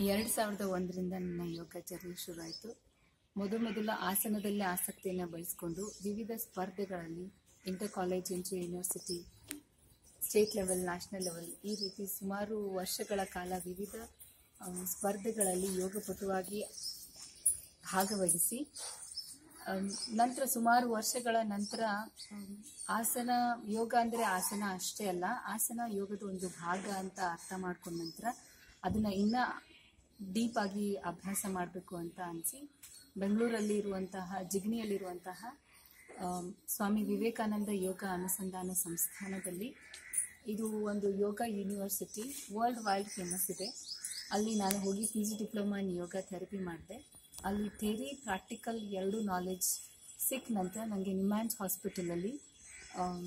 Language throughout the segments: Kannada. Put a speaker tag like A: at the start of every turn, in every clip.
A: ಎರಡು ಸಾವಿರದ ಒಂದರಿಂದ ನನ್ನ ಯೋಗ ಜರ್ನಿ ಶುರುವಾಯಿತು ಮೊದಮೊದಲ ಆಸನದಲ್ಲೇ ಆಸಕ್ತಿಯನ್ನು ಬೆಳೆಸ್ಕೊಂಡು ವಿವಿಧ ಸ್ಪರ್ಧೆಗಳಲ್ಲಿ inter college inter university state level national level ಈ ರೀತಿ ಸುಮಾರು ವರ್ಷಗಳ ಕಾಲ ವಿವಿಧ ಆ, ಸ್ಪರ್ಧೆಗಳಲ್ಲಿ ಯೋಗಪಟುವಾಗಿ ಭಾಗವಹಿಸಿ ಅಮ್, ನಂತರ ಸುಮಾರು ವರ್ಷಗಳ ನಂತರ ಅಮ್, ಆಸನ ಯೋಗ ಅಂದರೆ ಆಸನ ಅಷ್ಟೇ ಅಲ್ಲ ಆಸನ ಯೋಗದ ಒಂದು ಭಾಗ ಅಂತ ಅರ್ಥ ಮಾಡ್ಕೊಂಡ ನಂತರ ಅದನ್ನು ಇನ್ನೂ ಡೀಪ್ ಆಗಿ ಅಭ್ಯಾಸ ಮಾಡಬೇಕು ಅಂತ ಅನಿಸಿ ಬೆಂಗಳೂರಲ್ಲಿ ಇರುವಂತಹ ಜಿಗಣಿಯಲ್ಲಿರುವಂತಹ ಆಮ್, ಸ್ವಾಮಿ ವಿವೇಕಾನಂದ ಯೋಗ ಅನುಸಂಧಾನ ಸಂಸ್ಥಾನದಲ್ಲಿ ಇದು ಒಂದು yoga university world wide famous ಇದೆ ಅಲ್ಲಿ ನಾನು ಹೋಗಿ P G diploma in yoga therapy ಮಾಡಿದೆ ಅಲ್ಲಿ ಥೇರಿ ಪ್ರಾಕ್ಟಿಕಲ್ ಎರಡು ನಾಲೆಡ್ಜ್ ಸಿಕ್ಕ ನಂತರ ನನಗೆ ನಿಮ್ಯಾನ್ಸ್ ಹಾಸ್ಪಿಟಲಲ್ಲಿ ಆಮ್,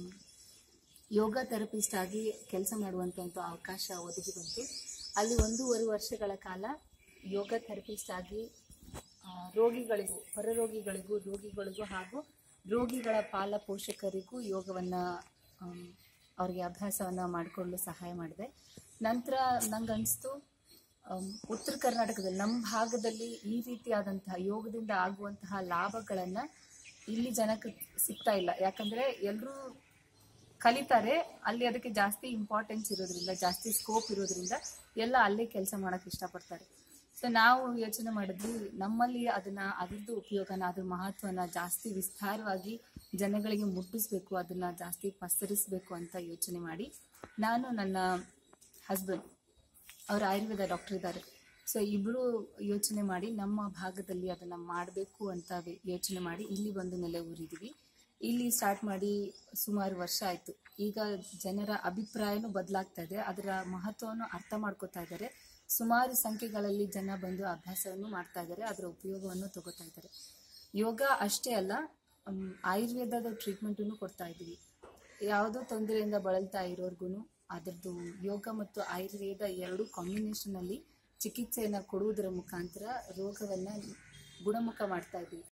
A: ಯೋಗ ಥೆರಪಿಸ್ಟ್ ಆಗಿ ಕೆಲಸ ಮಾಡುವಂಥ ಒಂದು ಅವಕಾಶ ಒದಗಿ ಬಂತು ಅಲ್ಲಿ ಒಂದೂವರೆ ವರ್ಷಗಳ ಕಾಲ ಯೋಗ ಥೆರಪಿಸ್ಟ್ ಆಗಿ ಆ, ರೋಗಿಗಳಿಗೂ ಹೊರರೋಗಿಗಳಿಗೂ ರೋಗಿಗಳಿಗೂ ಹಾಗೂ ರೋಗಿಗಳ ಪಾಲ ಪೋಷಕರಿಗೂ ಯೋಗವನ್ನು ಅವರಿಗೆ ಅಭ್ಯಾಸವನ್ನು ಮಾಡಿಕೊಳ್ಳಲು ಸಹಾಯ ಮಾಡಿದೆ ನಂತರ ನಂಗೆ ಅನಿಸ್ತು ಆಮ್, ಉತ್ತರ ಕರ್ನಾಟಕದಲ್ಲಿ ನಮ್ಮ ಭಾಗದಲ್ಲಿ ಈ ರೀತಿಯಾದಂತಹ ಯೋಗದಿಂದ ಆಗುವಂತಹ ಲಾಭಗಳನ್ನು ಇಲ್ಲಿ ಜನಕ್ಕೆ ಸಿಗ್ತಾ ಇಲ್ಲ ಯಾಕಂದರೆ ಎಲ್ಲರೂ ಕಲಿತಾರೆ ಅಲ್ಲಿ ಅದಕ್ಕೆ ಜಾಸ್ತಿ ಇಂಪಾರ್ಟೆನ್ಸ್ ಇರೋದ್ರಿಂದ ಜಾಸ್ತಿ ಸ್ಕೋಪ್ ಇರೋದ್ರಿಂದ ಎಲ್ಲ ಅಲ್ಲೇ ಕೆಲಸ ಮಾಡೋಕ್ಕೆ ಇಷ್ಟಪಡ್ತಾರೆ ಸೊ ನಾವು ಯೋಚನೆ ಮಾಡಿದ್ವಿ ನಮ್ಮಲ್ಲಿ ಅದನ್ನ ಅದ್ರದ್ದು ಉಪಯೋಗನ ಅದ್ರ ಮಹತ್ವನ ಜಾಸ್ತಿ ವಿಸ್ತಾರವಾಗಿ ಜನಗಳಿಗೆ ಮುಟ್ಟಿಸ್ಬೇಕು ಅದನ್ನ ಜಾಸ್ತಿ ಪಸರಿಸಬೇಕು ಅಂತ ಯೋಚನೆ ಮಾಡಿ ನಾನು ನನ್ನ ಹಸ್ಬೆಂಡ್ ಅವರು ಆಯುರ್ವೇದ ಡಾಕ್ಟರ್ ಇದ್ದಾರೆ ಸೊ ಇಬ್ಬರು ಯೋಚನೆ ಮಾಡಿ ನಮ್ಮ ಭಾಗದಲ್ಲಿ ಅದನ್ನು ಮಾಡಬೇಕು ಅಂತ ವೆ- ಯೋಚನೆ ಮಾಡಿ ಇಲ್ಲಿ ಬಂದು ನೆಲೆ ಊರಿದ್ದೀವಿ ಇಲ್ಲಿ ಸ್ಟಾರ್ಟ್ ಮಾಡಿ ಸುಮಾರು ವರ್ಷ ಆಯಿತು ಈಗ ಜನರ ಅಭಿಪ್ರಾಯನೂ ಬದಲಾಗ್ತಾ ಇದೆ ಅದರ ಮಹತ್ವವನ್ನು ಅರ್ಥ ಮಾಡ್ಕೋತಾ ಇದ್ದಾರೆ ಸುಮಾರು ಸಂಖ್ಯೆಗಳಲ್ಲಿ ಜನ ಬಂದು ಅಭ್ಯಾಸವನ್ನು ಮಾಡ್ತಾ ಇದ್ದಾರೆ ಅದರ ಉಪಯೋಗವನ್ನು ತಗೋತಾ ಇದ್ದಾರೆ ಯೋಗ ಅಷ್ಟೇ ಅಲ್ಲ ಮ್, ಆಯುರ್ವೇದದ ಟ್ರೀಟ್ಮೆಂಟನ್ನು ಕೊಡ್ತಾ ಇದ್ದೀವಿ ಯಾವುದೋ ತೊಂದರೆಯಿಂದ ಬಳಲ್ತಾ ಇರೋರ್ಗು ಅದರದ್ದು ಯೋಗ ಮತ್ತು ಆಯುರ್ವೇದ ಎರಡು ಕಾಂಬಿನೇಷನಲ್ಲಿ ಚಿಕಿತ್ಸೆಯನ್ನು ಕೊಡುವುದರ ಮುಖಾಂತರ ರೋಗವನ್ನು ಗುಣಮುಖ ಮಾಡ್ತಾ ಇದ್ದೀವಿ